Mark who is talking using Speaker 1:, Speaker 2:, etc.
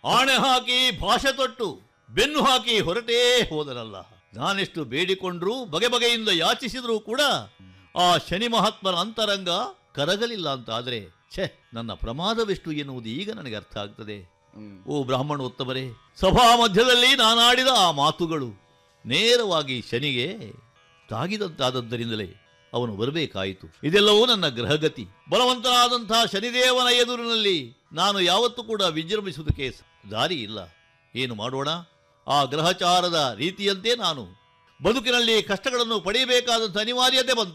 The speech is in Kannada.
Speaker 1: ಆಣೆ ಹಾಕಿ ಭಾಷೆ ತೊಟ್ಟು ಬೆನ್ನು ಹಾಕಿ ಹೊರಟೇ ಹೋದನಲ್ಲ ನಾನೆಷ್ಟು ಬೇಡಿಕೊಂಡ್ರೂ ಬಗೆ ಬಗೆಯಿಂದ ಯಾಚಿಸಿದ್ರೂ ಕೂಡ ಆ ಶನಿ ಮಹಾತ್ಮನ ಅಂತರಂಗ ಕರಗಲಿಲ್ಲ ಅಂತ ಆದ್ರೆ ಛೆ ನನ್ನ ಪ್ರಮಾದವೆಷ್ಟು ಎನ್ನುವುದು ಈಗ ನನಗೆ ಅರ್ಥ ಆಗ್ತದೆ ಓ ಬ್ರಾಹ್ಮಣೋತ್ತಮರೇ ಸಭಾ ಮಧ್ಯದಲ್ಲಿ ನಾನಾಡಿದ ಆ ಮಾತುಗಳು ನೇರವಾಗಿ ಶನಿಗೆ ತಾಗಿದಂತಾದದ್ದರಿಂದಲೇ ಅವನು ಬರಬೇಕಾಯಿತು ಇದೆಲ್ಲವೂ ನನ್ನ ಗ್ರಹಗತಿ ಬಲವಂತನಾದಂತಹ ಶನಿದೇವನ ಎದುರಿನಲ್ಲಿ ನಾನು ಯಾವತ್ತೂ ಕೂಡ ವಿಜೃಂಭಿಸುವುದಕ್ಕೆ ಸ- ದಾರಿ ಇಲ್ಲ ಏನು ಮಾಡೋಣ ಆ ಗ್ರಹಚಾರದ ರೀತಿಯಂತೆ ನಾನು ಬದುಕಿನಲ್ಲಿ ಕಷ್ಟಗಳನ್ನು ಪಡೆಯಬೇಕಾದಂಥ ಅನಿವಾರ್ಯತೆ ಬಂತು